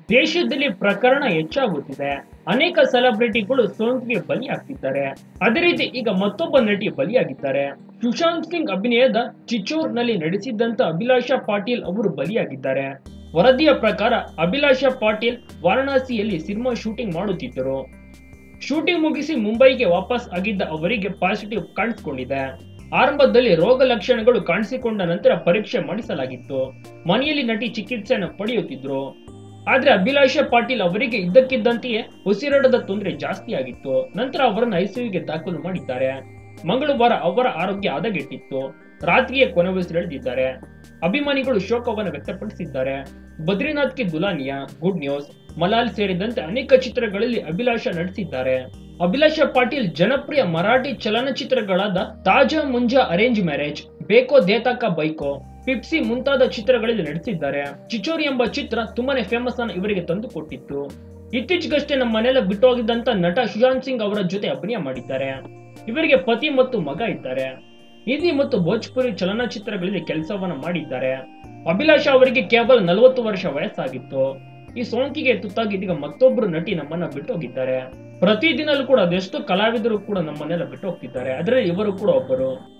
ದೇಶದಲ್ಲಿ ಪ್ರಕರಣ ಹೆಚ್ಚಾಗುತ್ತಿದೆ ಅನೇಕ ಸೆಲೆಬ್ರಿಟಿಗಳು ಸೋಂಕಿಗೆ ಬಲಿಯಾಗ್ತಿದ್ದಾರೆ ಅದೇ ರೀತಿ ಈಗ ಮತ್ತೊಬ್ಬ ನಟಿ ಬಲಿಯಾಗಿದ್ದಾರೆ ಸುಶಾಂತ್ ಸಿಂಗ್ ಅಭಿನಯದ ಚಿಚೋರ್ ನಲ್ಲಿ ನಡೆಸಿದ್ದಂತ ಅಭಿಲಾಷಾ ಪಾಟೀಲ್ ಅವರು ಬಲಿಯಾಗಿದ್ದಾರೆ ವರದಿಯ ಪ್ರಕಾರ ಅಭಿಲಾಷಾ ಪಾಟೀಲ್ ವಾರಣಾಸಿಯಲ್ಲಿ ಸಿನಿಮಾ ಶೂಟಿಂಗ್ ಮಾಡುತ್ತಿದ್ದರು ಶೂಟಿಂಗ್ ಮುಗಿಸಿ ಮುಂಬೈಗೆ ವಾಪಸ್ ಆಗಿದ್ದ ಅವರಿಗೆ ಪಾಸಿಟಿವ್ ಕಾಣಿಸಿಕೊಂಡಿದೆ ಆರಂಭದಲ್ಲಿ ರೋಗ ಲಕ್ಷಣಗಳು ಕಾಣಿಸಿಕೊಂಡ ನಂತರ ಪರೀಕ್ಷೆ ಮಾಡಿಸಲಾಗಿತ್ತು ಮನೆಯಲ್ಲಿ ನಟಿ ಚಿಕಿತ್ಸೆಯನ್ನು ಪಡೆಯುತ್ತಿದ್ರು ಆದ್ರೆ ಅಭಿಲಾಷಾ ಪಾಟೀಲ್ ಅವರಿಗೆ ಇದ್ದಕ್ಕಿದ್ದಂತೆಯೇ ಉಸಿರಾಟದ ತೊಂದರೆ ಜಾಸ್ತಿ ಆಗಿತ್ತು ನಂತರ ಅವರನ್ನು ಐಸಿಯುಗೆ ದಾಖಲು ಮಾಡಿದ್ದಾರೆ ಮಂಗಳವಾರ ಅವರ ಆರೋಗ್ಯ ಹದಗೆಟ್ಟಿತ್ತು ರಾತ್ರಿಯೇ ಕೊನೆ ಉಸಿರೆಳೆದಿದ್ದಾರೆ ಅಭಿಮಾನಿಗಳು ಶೋಕವನ್ನು ವ್ಯಕ್ತಪಡಿಸಿದ್ದಾರೆ ಬದ್ರಿನಾಥ್ಗೆ ದುಲಾನಿಯಾ ಗುಡ್ ನ್ಯೂಸ್ ಮಲಾಲ್ ಸೇರಿದಂತೆ ಅನೇಕ ಚಿತ್ರಗಳಲ್ಲಿ ಅಭಿಲಾಷಾ ನಟಿಸಿದ್ದಾರೆ ಅಭಿಲಾಷಾ ಪಾಟೀಲ್ ಜನಪ್ರಿಯ ಮರಾಠಿ ಚಲನಚಿತ್ರಗಳಾದ ತಾಜಾ ಮುಂಜಾ ಅರೇಂಜ್ ಮ್ಯಾರೇಜ್ ಬೇಕೋ ದೇತಾಕ ಬೈಕೋ ಪಿಪ್ಸಿ ಮುಂತಾದ ಚಿತ್ರಗಳಲ್ಲಿ ನಟಿಸಿದ್ದಾರೆ ಚಿಚೋರಿ ಎಂಬ ಚಿತ್ರ ತುಂಬಾನೇ ಫೇಮಸ್ ಅನ್ನು ಇವರಿಗೆ ತಂದು ಕೊಟ್ಟಿತ್ತು ಇತ್ತೀಚೆಗಷ್ಟೇ ನಮ್ಮ ಮನೆಯಲ್ಲ ಬಿಟ್ಟು ಹೋಗಿದ್ದಂತ ನಟ ಸುಶಾಂತ್ ಸಿಂಗ್ ಅವರ ಜೊತೆ ಅಭಿನಯ ಮಾಡಿದ್ದಾರೆ ಇವರಿಗೆ ಪತಿ ಮತ್ತು ಮಗ ಇದ್ದಾರೆ ಹಿಂದಿ ಮತ್ತು ಭೋಜ್ಪುರಿ ಚಲನಚಿತ್ರಗಳಲ್ಲಿ ಕೆಲಸವನ್ನ ಮಾಡಿದ್ದಾರೆ ಅಭಿಲಾಷಾ ಅವರಿಗೆ ಕೇವಲ ನಲವತ್ತು ವರ್ಷ ವಯಸ್ಸಾಗಿತ್ತು ಈ ಸೋಂಕಿಗೆ ತುತ್ತಾಗಿ ಇದೀಗ ಮತ್ತೊಬ್ಬರು ನಟಿ ನಮ್ಮನ್ನ ಬಿಟ್ಟು ಹೋಗಿದ್ದಾರೆ ಪ್ರತಿದಿನಲೂ ಕೂಡ ಅದೆಷ್ಟು ಕಲಾವಿದರು ಕೂಡ ನಮ್ಮನ್ನೆಲ್ಲ ಬಿಟ್ಟು ಹೋಗ್ತಿದ್ದಾರೆ ಅದರಲ್ಲಿ ಇವರು ಕೂಡ ಒಬ್ಬರು